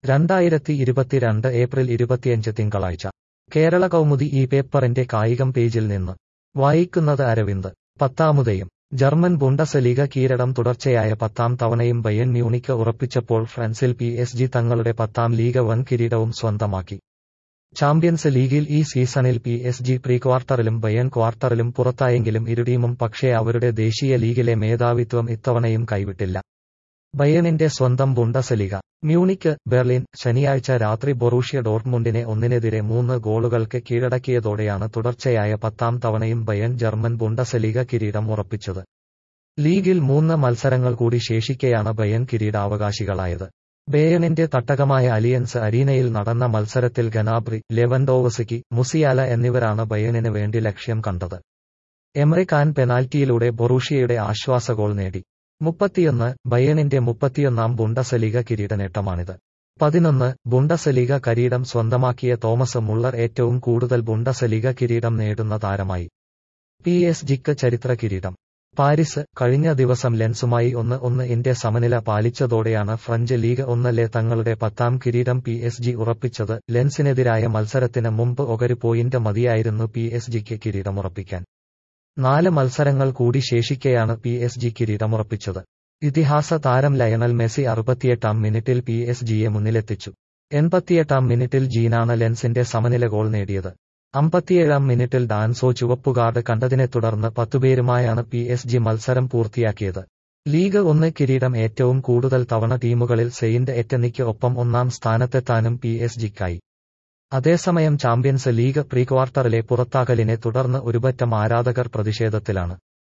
രണ്ടായിരത്തി ഇരുപത്തിരണ്ട് ഏപ്രിൽ ഇരുപത്തിയഞ്ച് തിങ്കളാഴ്ച കേരള കൗമുദി ഈ പേപ്പറിന്റെ കായികം പേജിൽ നിന്ന് വായിക്കുന്നത് അരവിന്ദ് പത്താമുദയം ജർമ്മൻ ബുണ്ടസലീഗ കീരടം തുടർച്ചയായ പത്താം തവണയും ബയൻ മ്യൂണിക്ക് ഉറപ്പിച്ചപ്പോൾ ഫ്രാൻസിൽ പി എസ് ജി തങ്ങളുടെ പത്താം ലീഗ് വൺ കിരീടവും സ്വന്തമാക്കി ചാമ്പ്യൻസ് ലീഗിൽ ഈ സീസണിൽ പി എസ് ജി പ്രീ ക്വാർട്ടറിലും ബയൻ ക്വാർട്ടറിലും പുറത്തായെങ്കിലും ഇരു ടീമും പക്ഷേ അവരുടെ ദേശീയ ലീഗിലെ മേധാവിത്വം ഇത്തവണയും കൈവിട്ടില്ല ബയണിന്റെ സ്വന്തം ബുണ്ടസലിക മ്യൂണിക്ക് ബെർലിൻ ശനിയാഴ്ച രാത്രി ബൊറൂഷ്യ ഡോർട്ട്മുണ്ടിനെ ഒന്നിനെതിരെ മൂന്ന് ഗോളുകൾക്ക് കീഴടക്കിയതോടെയാണ് തുടർച്ചയായ പത്താം തവണയും ബയൺ ജർമ്മൻ ബുണ്ടസലിക കിരീടം ഉറപ്പിച്ചത് ലീഗിൽ മൂന്ന് മത്സരങ്ങൾ കൂടി ശേഷിക്കെയാണ് ബയൺ കിരീടാവകാശികളായത് ബേയണിന്റെ തട്ടകമായ അലിയൻസ് അരീനയിൽ നടന്ന മത്സരത്തിൽ ഗനാബ്രി ലെവൻഡോവസിക്കി മുസിയാല എന്നിവരാണ് ബയണിന് വേണ്ടി ലക്ഷ്യം കണ്ടത് എംറെ ഖാൻ പെനാൽറ്റിയിലൂടെ ബൊറൂഷ്യയുടെ ആശ്വാസ ഗോൾ നേടി മുപ്പത്തിയൊന്ന് ബയണിന്റെ മുപ്പത്തിയൊന്നാം ബുണ്ടസലിക കിരീട നേട്ടമാണിത് പതിനൊന്ന് ബുണ്ടസലിക കിരീടം സ്വന്തമാക്കിയ തോമസ് മുള്ളർ ഏറ്റവും കൂടുതൽ ബുണ്ടസലിക കിരീടം നേടുന്ന താരമായി പി എസ് ജിക്ക് ചരിത്ര കിരീടം പാരീസ് കഴിഞ്ഞ ദിവസം ലെൻസുമായി ഒന്ന് ഒന്ന് ഇന്റെ സമനില പാലിച്ചതോടെയാണ് ഫ്രഞ്ച് ലീഗ് ഒന്നിലെ തങ്ങളുടെ പത്താം കിരീടം പി എസ് ജി ഉറപ്പിച്ചത് ലെൻസിനെതിരായ മത്സരത്തിന് മുമ്പ് ഒരു പോയിന്റ് മതിയായിരുന്നു പി എസ് ജിക്ക് കിരീടമുറപ്പിക്കാൻ നാല് മത്സരങ്ങൾ കൂടി ശേഷിക്കെയാണ് പി എസ് ജി കിരീടമുറപ്പിച്ചത് ഇതിഹാസ താരം ലയണൽ മെസ്സി അറുപത്തിയെട്ടാം മിനിറ്റിൽ പി എസ് ജിയെ മുന്നിലെത്തിച്ചു എൺപത്തിയെട്ടാം മിനിറ്റിൽ ജീനാണ് ലെൻസിന്റെ സമനില ഗോൾ നേടിയത് അമ്പത്തിയേഴാം മിനിറ്റിൽ ഡാൻസോ ചുവപ്പുകാർഡ് കണ്ടതിനെ തുടർന്ന് പത്തുപേരുമായാണ് പി എസ് ജി മത്സരം പൂർത്തിയാക്കിയത് ലീഗ് ഒന്ന് കിരീടം ഏറ്റവും കൂടുതൽ തവണ ടീമുകളിൽ സെയിന്റ് എറ്റനിക്ക് ഒപ്പം ഒന്നാം സ്ഥാനത്തെത്താനും പി എസ് ജിക്കായി അതേസമയം ചാമ്പ്യൻസ് ലീഗ് പ്രീ ക്വാർട്ടറിലെ പുറത്താകലിനെ തുടർന്ന് ഒരുപറ്റം ആരാധകർ പ്രതിഷേധത്തിലാണ്